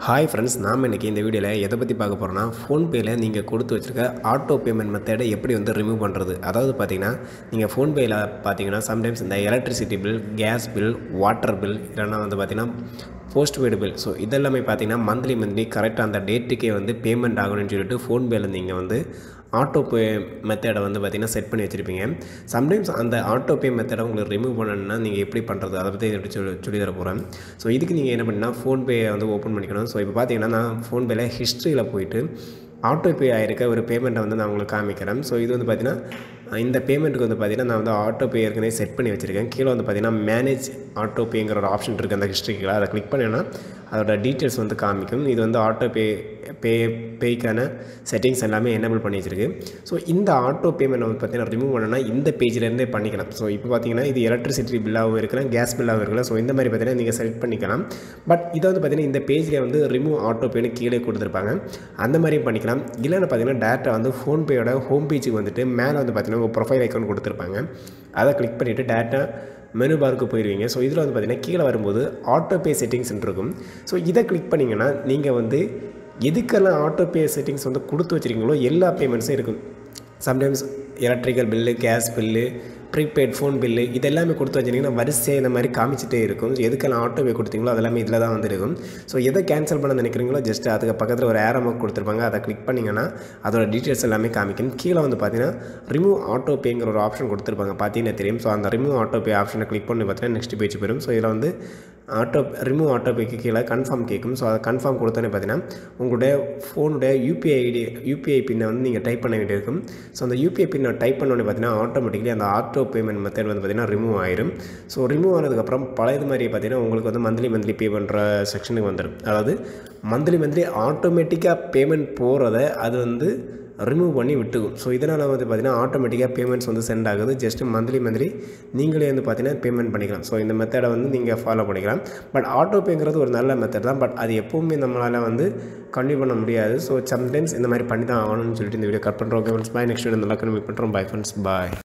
hi friends நாம் இன்றைக்கி இந்த வீடியோவில் எதை பற்றி பார்க்க போகிறோன்னா ஃபோன்பேயில் நீங்கள் கொடுத்து வச்சுருக்க ஆட்டோ பேமெண்ட் மெத்தடை எப்படி வந்து ரிமூவ் பண்ணுறது அதாவது பார்த்தீங்கன்னா நீங்கள் ஃபோன்பேயில் பார்த்தீங்கன்னா சம்டைம்ஸ் இந்த electricity bill gas bill water bill இல்லைன்னா வந்து பார்த்தீங்கன்னா போஸ்ட் பெய்டு பில் ஸோ இதெல்லாமே பார்த்தீங்கன்னா மந்த்லி மந்த்லி கரெக்டாக அந்த டேட்டுக்கே வந்து பேமெண்ட் ஆகணும்னு சொல்லிட்டு ஃபோன்பேயில் நீங்கள் வந்து ஆட்டோ பே மெத்தடை வந்து பார்த்திங்கன்னா செட் பண்ணி வச்சுருப்பீங்க சம்டைம்ஸ் அந்த ஆட்டோ பே மெத்தடை உங்களுக்கு ரிமூவ் பண்ணணும்னா நீங்கள் எப்படி பண்ணுறது அதை பற்றி எப்படி சொல்லி சொல்லி தர போகிறேன் ஸோ இதுக்கு நீங்கள் என்ன பண்ணால் ஃபோன்பே வந்து ஓப்பன் பண்ணிக்கணும் ஸோ இப்போ பார்த்தீங்கன்னா நான் ஃபோன்பேயில் ஹிஸ்ட்ரியில் போயிட்டு ஆட்டோ பே ஆகிருக்க ஒரு பேமெண்ட்டை வந்து நான் உங்களுக்கு காமிக்கிறேன் ஸோ இது வந்து பார்த்திங்கன்னா இந்த பேமெண்ட்டுக்கு வந்து பார்த்திங்கன்னா நான் வந்து ஆட்டோ பே ஏற்கனவே செட் பண்ணி வச்சுருக்கேன் கீழே வந்து பார்த்திங்கன்னா மேனேஜ் ஆட்டோ பேங்கிற ஒரு ஆப்ஷன் இருக்குது அந்த ஹிஸ்ட்ரிக்கில் அதை கிளிக் பண்ணினா அதோட டீட்டெயில்ஸ் வந்து காமிக்கும் இது வந்து ஆட்டோ பே பே பேய்க்கான செட்டிங்ஸ் எல்லாமே எனேபிள் பண்ணி வச்சிருக்கு ஸோ இந்த ஆட்டோ பேமெண்ட் வந்து பார்த்தீங்கன்னா ரிமூவ் பண்ணனா இந்த பேஜ்லேருந்தே பண்ணிக்கலாம் ஸோ இப்போ பார்த்தீங்கன்னா இது எலக்ட்ரிசிட்டி பில்லாகவும் இருக்கலாம் கேஸ் பில்லாகவும் இருக்கலாம் ஸோ இந்த மாதிரி பார்த்தீங்கன்னா நீங்கள் செலக்ட் பண்ணிக்கலாம் பட் இதை வந்து பார்த்தீங்கன்னா இந்த பேஜில் வந்து ரிமூவ் ஆட்டோ பேன்னு கீழே கொடுத்துருப்பாங்க அந்த மாதிரியும் பண்ணிக்கலாம் இல்லைன்னு பார்த்தீங்கன்னா டேரெக்டாக வந்து ஃபோன்பேயோட ஹோம் பேஜுக்கு வந்துட்டு மேலே வந்து பார்த்தீங்கன்னா ஒரு ப்ரொஃபைல் ஐக்கான் கொடுத்துருப்பாங்க அதை கிளிக் பண்ணிவிட்டு டேரெக்டாக மெனு பாருக்கு போயிடுவீங்க ஸோ இதில் வந்து பார்த்திங்கன்னா கீழே வரும்போது ஆட்டோ பே செட்டிங்ஸ் இருக்கும் ஸோ இதை கிளிக் பண்ணிங்கன்னா நீங்கள் வந்து எதுக்கெல்லாம் ஆட்டோ பே செட்டிங்ஸ் வந்து கொடுத்து வச்சுருக்கீங்களோ எல்லா பேமெண்ட்ஸும் இருக்கும் sometimes electrical bill gas bill prepaid phone bill இது எல்லாமே கொடுத்து வச்சிங்கன்னா வரிசையாக இந்த மாதிரி காமிச்சிட்டே இருக்கும் எதுக்கெல்லாம் ஆட்டோ பே கொடுத்தீங்களோ அதெல்லாமே இதில் தான் வந்து இருக்கும் ஸோ எதை கேன்சல் பண்ண நினைக்கிறீங்களோ ஜஸ்ட் அதுக்கு பக்கத்தில் ஒரு ஏரோ மார்க் கொடுத்துருப்பாங்க அதை கிளிக் பண்ணிங்கன்னா அதோட டீட்டெயில்ஸ் எல்லாமே காமிக்கும் கீழே வந்து பார்த்தீங்கன்னா ரிமூவ் ஆட்டோ பேங்கிற ஒரு ஆப்ஷன் கொடுத்துருப்பாங்க பார்த்தீங்கன்னா தெரியும் ஸோ அந்த ரிமூவ் ஆட்டோ பே ஆப்ஷனை கிளிக் பண்ணி பார்த்தீங்கன்னா நெக்ஸ்ட் பேஜ் போயிடும் ஸோ இதில் வந்து ஆட்டோ ரிமூவ் ஆட்டோ பேக்கு கீழே கன்ஃபார்ம் கேட்கும் ஸோ அதை கன்ஃபார்ம் கொடுத்தோன்னே பார்த்தீங்கன்னா உங்களுடைய ஃபோனுடைய யூபிஐ ஐடி யூபிஐ பின்னை வந்து நீங்கள் டைப் பண்ண வேண்டியிருக்கும் ஸோ அந்த யூபிஐ பின்னை டைப் பண்ணோடனே பார்த்தீங்கன்னா ஆட்டோமேட்டிக்கலி அந்த ஆட்டோ பேமெண்ட் மெத்தட் வந்து பார்த்திங்கன்னா ரிமூவ் ஆயிரும் ஸோ ரிமூவ் ஆனதுக்கப்புறம் பழையது மாதிரி பார்த்தீங்கன்னா உங்களுக்கு வந்து மந்த்லி மந்த்லி பே பண்ணுற செக்ஷனுக்கு வந்துடும் அதாவது மந்த்லி மந்த்லி ஆட்டோமேட்டிக்காக பேமெண்ட் போகிறத அது வந்து ரிமூவ் பண்ணி விட்டுக்கும் ஸோ இதனால் வந்து பார்த்திங்கன்னா ஆட்டோமேட்டிக்காக பேமெண்ட்ஸ் வந்து சென்ட் ஆகுது ஜஸ்ட் மந்த்லி மந்த்லி நீங்களே வந்து பார்த்தீங்கன்னா பேமெண்ட் பண்ணிக்கலாம் ஸோ இந்த மெத்தடை வந்து நீங்கள் ஃபாலோ பண்ணிக்கலாம் பட் ஆட்டோ பேங்கிறது ஒரு நல்ல மெத்தட் தான் பட் அது எப்போவுமே நம்மளால் வந்து கண்டினியூ பண்ண முடியாது ஸோ சம்டைம்ஸ் இந்த மாதிரி பண்ணி தான் ஆகணும்னு சொல்லிட்டு இந்த வீடியோ கட் பண்ணுறோம் okay friends bye next video நல்லா கன்வீட் பண்ணுறோம் பை ஃப்ரெண்ட்ஸ் பாய்